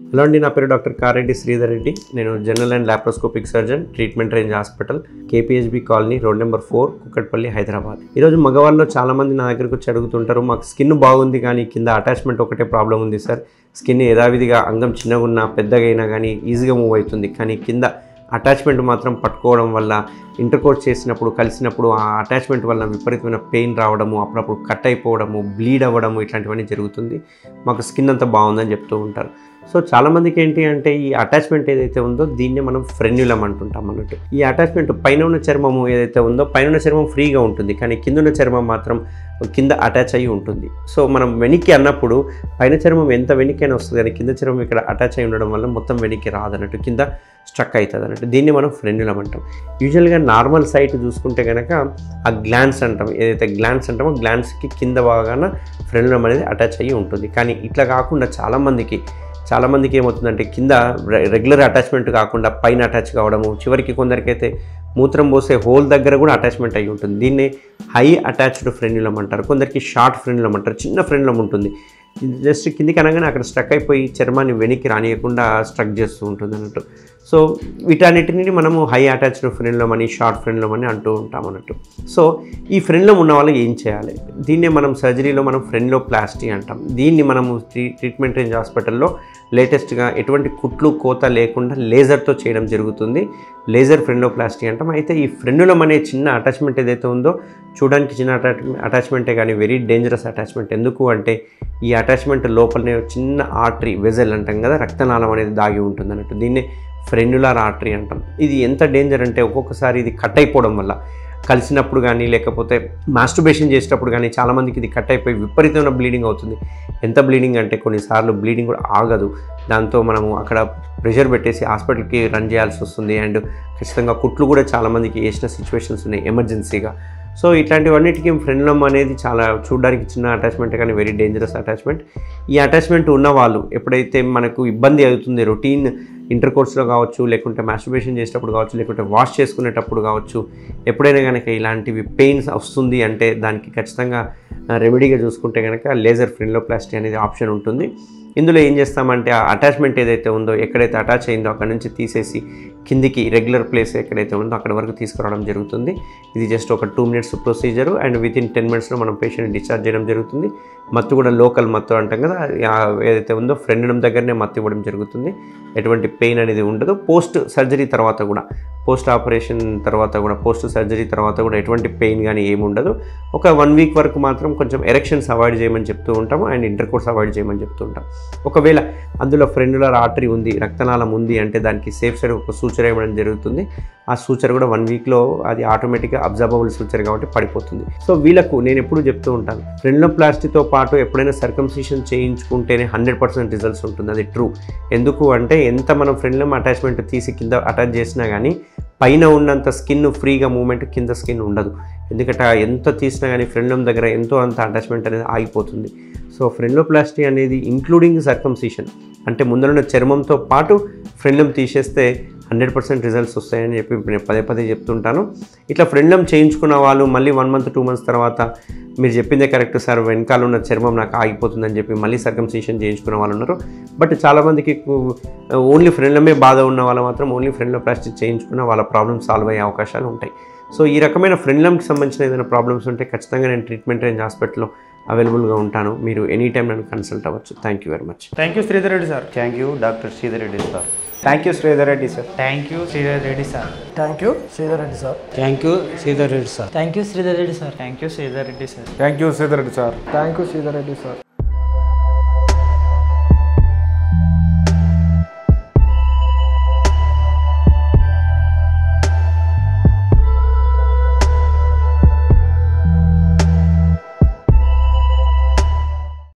hello అండి నా పేరు డాక్టర్ కారెడ్డి శ్రీధర్ రెడ్డి నేను general and laparoscopic surgeon treatment range hospital KPHB colony road number four Kukatpally Hyderabad ఈరోజు మగవాళ్ళలో చాలామంది నా దగ్గరకు వచ్చి అడుగుతుంటారు మాకు స్కిన్ బాగుంది కానీ కింద అటాచ్మెంట్ ఒకటే ప్రాబ్లం ఉంది సార్ స్కిన్ యథావిధిగా అంగం చిన్నగా ఉన్నా పెద్దగా అయినా కానీ ఈజీగా మూవ్ అవుతుంది కానీ కింద అటాచ్మెంట్ మాత్రం పట్టుకోవడం వల్ల ఇంటర్కోర్స్ చేసినప్పుడు కలిసినప్పుడు ఆ అటాచ్మెంట్ వల్ల విపరీతమైన పెయిన్ రావడము అప్పుడప్పుడు కట్ అయిపోవడము బ్లీడ్ అవ్వడము ఇట్లాంటివన్నీ జరుగుతుంది మాకు స్కిన్ అంతా బాగుందని చెప్తూ ఉంటారు సో చాలామందికి ఏంటి అంటే ఈ అటాచ్మెంట్ ఏదైతే ఉందో దీన్ని మనం ఫ్రెన్యులం అంటుంటాం అన్నట్టు ఈ అటాచ్మెంట్ పైన ఉన్న చర్మము ఏదైతే ఉందో పైన ఉన్న చర్మం ఫ్రీగా ఉంటుంది కానీ కింద ఉన్న చర్మం మాత్రం కింద అటాచ్ అయ్యి ఉంటుంది సో మనం వెనక్కి అన్నప్పుడు పైన చర్మం ఎంత వెనక్కైనా వస్తుంది కానీ కింద చర్మం ఇక్కడ అటాచ్ అయి ఉండడం వల్ల మొత్తం వెనక్కి రాదన్నట్టు కింద స్ట్రక్ అవుతుంది అన్నట్టు దీన్ని మనం ఫ్రెన్యులం అంటాం యూజువల్గా నార్మల్ సైట్ చూసుకుంటే కనుక ఆ గ్లాన్స్ అంటాం ఏదైతే గ్లాన్స్ అంటామో గ్లాన్స్కి కింద భాగాన ఫ్రెన్యులం అనేది అటాచ్ అయ్యి ఉంటుంది కానీ ఇట్లా కాకుండా చాలామందికి చాలామందికి ఏమవుతుందంటే కింద రె- రెగ్యులర్ అటాచ్మెంట్ కాకుండా పైన అటాచ్ కావడము చివరికి కొందరికైతే మూత్రం పోసే హోల్ దగ్గర కూడా అటాచ్మెంట్ అయి ఉంటుంది దీన్ని హై అటాచ్డ్ ఫ్రెన్యులం అంటారు కొందరికి షార్ట్ ఫ్రెన్యులం అంటారు చిన్న ఫ్రెన్యులం ఉంటుంది ఇది జస్ట్ కిందికి అనగానే అక్కడ స్ట్రక్ అయిపోయి చర్మాన్ని వెనక్కి రానియకుండా స్ట్రక్ చేస్తూ ఉంటుంది అన్నట్టు సో వీటన్నిటిని మనము హై అటాచ్డ్ ఫ్రెండ్లం అని షార్ట్ ఫ్రెండ్లం అని అంటూ ఉంటాం అన్నట్టు సో ఈ ఫ్రెండ్లం ఉన్న వాళ్ళకి ఏం చేయాలి దీన్నే మనం సర్జరీలో మనం ఫ్రెండ్లో ప్లాస్టీ అంటాం దీన్ని మనము ట్రీ- ట్రీట్మెంట్ రేంజ్ హాస్పిటల్లో లేటెస్ట్గా ఎటువంటి కుట్లు కోత లేకుండా లేజర్తో చేయడం జరుగుతుంది లేజర్ ఫ్రెండోప్లాస్టీ అంటాం అయితే ఈ ఫ్రెండులం అనే చిన్న అటాచ్మెంట్ ఏదైతే ఉందో చూడడానికి చిన్న అటాచ్ అటాచ్మెంటే కానీ వెరీ డేంజరస్ అటాచ్మెంట్ ఎందుకు అంటే ఈ అటాచ్మెంట్ లోపలనే చిన్న ఆర్టరీ వెజల్ అంటాం కదా రక్తనాళం అనేది దాగి ఉంటుంది అన్నట్టు దీన్ని ఫ్రెన్యులార్ ఆర్టరీ అంటాం ఇది ఎంత డేంజర్ అంటే ఒక్కొక్కసారి ఇది కట్ అయిపోవడం వల్ల కలిసినప్పుడు కానీ లేకపోతే మాస్టుబేషన్ చేసేటప్పుడు కానీ చాలామందికి ఇది కట్ అయిపోయి విపరీతమైన బ్లీడింగ్ అవుతుంది ఎంత బ్లీడింగ్ అంటే కొన్నిసార్లు బ్లీడింగ్ కూడా ఆగదు దాంతో మనము అక్కడ ప్రెషర్ పెట్టేసి హాస్పిటల్కి రన్ చేయాల్సి వస్తుంది అండ్ ఖచ్చితంగా కుట్లు కూడా చాలామందికి వేసిన సిచ్యువేషన్స్ ఉన్నాయి ఎమర్జెన్సీగా సో ఇట్లాంటివన్నిటికీ ఫ్రెండ్లం అనేది చాలా చూడడానికి చిన్న అటాచ్మెంట్ కానీ వెరీ డేంజరస్ అటాచ్మెంట్ ఈ అటాచ్మెంట్ ఉన్న వాళ్ళు ఎప్పుడైతే మనకు ఇబ్బంది అవుతుంది రొటీన్ ఇంటర్ కోర్స్లో కావచ్చు లేకుంటే మాస్టర్బేషన్ చేసేటప్పుడు కావచ్చు లేకుంటే వాష్ చేసుకునేటప్పుడు కావచ్చు ఎప్పుడైనా కనుక ఇలాంటివి పెయిన్స్ వస్తుంది అంటే దానికి ఖచ్చితంగా రెమెడీగా చూసుకుంటే కనుక లేజర్ ఫ్రెండ్లోప్లాస్టీ అనేది ఆప్షన్ ఉంటుంది ఇందులో ఏం చేస్తామంటే ఆ అటాచ్మెంట్ ఏదైతే ఉందో ఎక్కడైతే అటాచ్ అయిందో అక్కడ నుంచి తీసేసి కిందికి రెగ్యులర్ ప్లేస్ ఎక్కడైతే ఉందో అక్కడ వరకు తీసుకురావడం జరుగుతుంది ఇది జస్ట్ ఒక two minutes procedure and within ten మినిట్స్లో మనం పేషెంట్ డిశ్చార్జ్ చేయడం జరుగుతుంది మత్తు కూడా లోకల్ మత్తు అంటాం కదా ఆ ఏదైతే ఉందో ఫ్రెండ్ దగ్గరనే మత్తు ఇవ్వడం జరుగుతుంది ఎటువంటి పెయిన్ అనేది ఉండదు పోస్ట్ సర్జరీ తర్వాత కూడా పోస్ట్ ఆపరేషన్ తర్వాత కూడా పోస్ట్ సర్జరీ తర్వాత కూడా ఎటువంటి పెయిన్ కానీ ఏమి ఉండదు ఒక వన్ వీక్ వరకు మాత్రం కొంచెం ఎరెక్షన్స్ అవాయిడ్ చేయమని చెప్తూ ఉంటాము అండ్ ఇంటర్ కోర్స్ అవాయిడ్ చేయమని చెప్తూ ఉంటాం ఒకవేళ అందులో ఫ్రెండులర్ ఆర్టరీ ఉంది రక్తనాళం ఉంది అంటే దానికి సేఫ్ సైడ్ ఒక సూచన ఇవ్వడం జరుగుతుంది ఆ సూచన కూడా వన్ వీక్లో అది ఆటోమేటిక్గా అబ్జర్వబుల్ సూచన కాబట్టి పడిపోతుంది సో వీళ్ళకు నేను ఎప్పుడు చెప్తూ ఉంటాను ఫ్రెండ్లోప్లాస్టీతో పాటు ఎప్పుడైనా సర్కంసిషన్ చేయించుకుంటేనే హండ్రెడ్ పర్సెంట్ రిజల్ట్స్ ఉంటుంది అది ట్రూ ఎందుకు అంటే ఎంత మనం ఫ్రెండ్లం అటాచ్మెంట్ తీసి కింద అటాచ్ చేసినా కానీ పైన ఉన్నంత స్కిన్ ఫ్రీగా మూమెంట్ కింద స్కిన్ ఉండదు ఎందుకంటే ఆ ఎంత తీసినా కానీ ఫ్రెండ్లం దగ్గర ఎంతో అంత అటాచ్మెంట్ అనేది ఆగిపోతుంది సో ఫ్రెండ్లోప్లాస్టీ అనేది ఇంక్లూడింగ్ సర్కంసిషన్ అంటే ముందరున్న చర్మంతో పాటు ఫ్రెండ్లం తీసేస్తే హండ్రెడ్ పర్సెంట్ రిజల్ట్స్ వస్తాయని చెప్పి నేను పదే పదే చెప్తుంటాను ఇట్లా ఫ్రెండ్లం చేయించుకున్న వాళ్ళు మళ్ళీ వన్ మంత్ టూ మంత్స్ తర్వాత మీరు చెప్పిందే కరెక్ట్ సార్ వెనకాల ఉన్న చర్మం నాకు ఆగిపోతుందని చెప్పి మళ్ళీ సర్కంసిషన్ చేయించుకున్న వాళ్ళు ఉన్నారు బట్ చాలామందికి ఓన్లీ ఫ్రెండ్లమే బాధ ఉన్న వాళ్ళు మాత్రం ఓన్లీ ఫ్రెండ్లో ప్లాస్టిక్ చేయించుకున్న వాళ్ళ ప్రాబ్లమ్ సాల్వ్ అయ్యే అవకాశాలు ఉంటాయి సో ఈ రకమైన ఫ్రెండ్లంకి సంబంధించిన ఏదైనా ప్రాబ్లమ్స్ ఉంటే ఖచ్చితంగా నేను ట్రీట్మెంట్ రేంజ్ హాస్పిటల్లో అవైలబుల్గా ఉంటాను మీరు ఎనీ టైం నన్ను కన్సల్ట్ అవ్వచ్చు thank you very much thank you Sridhar Reddy sir thank you doctor Sridhar Reddy sir thank you Sridhar Reddy sir thank you Sridhar Reddy sir thank you Sridhar Reddy sir thank you Sridhar Reddy sir thank you Sridhar Reddy sir thank you Sridhar Reddy sir thank you Sridhar Reddy sir thank you Sridhar Reddy sir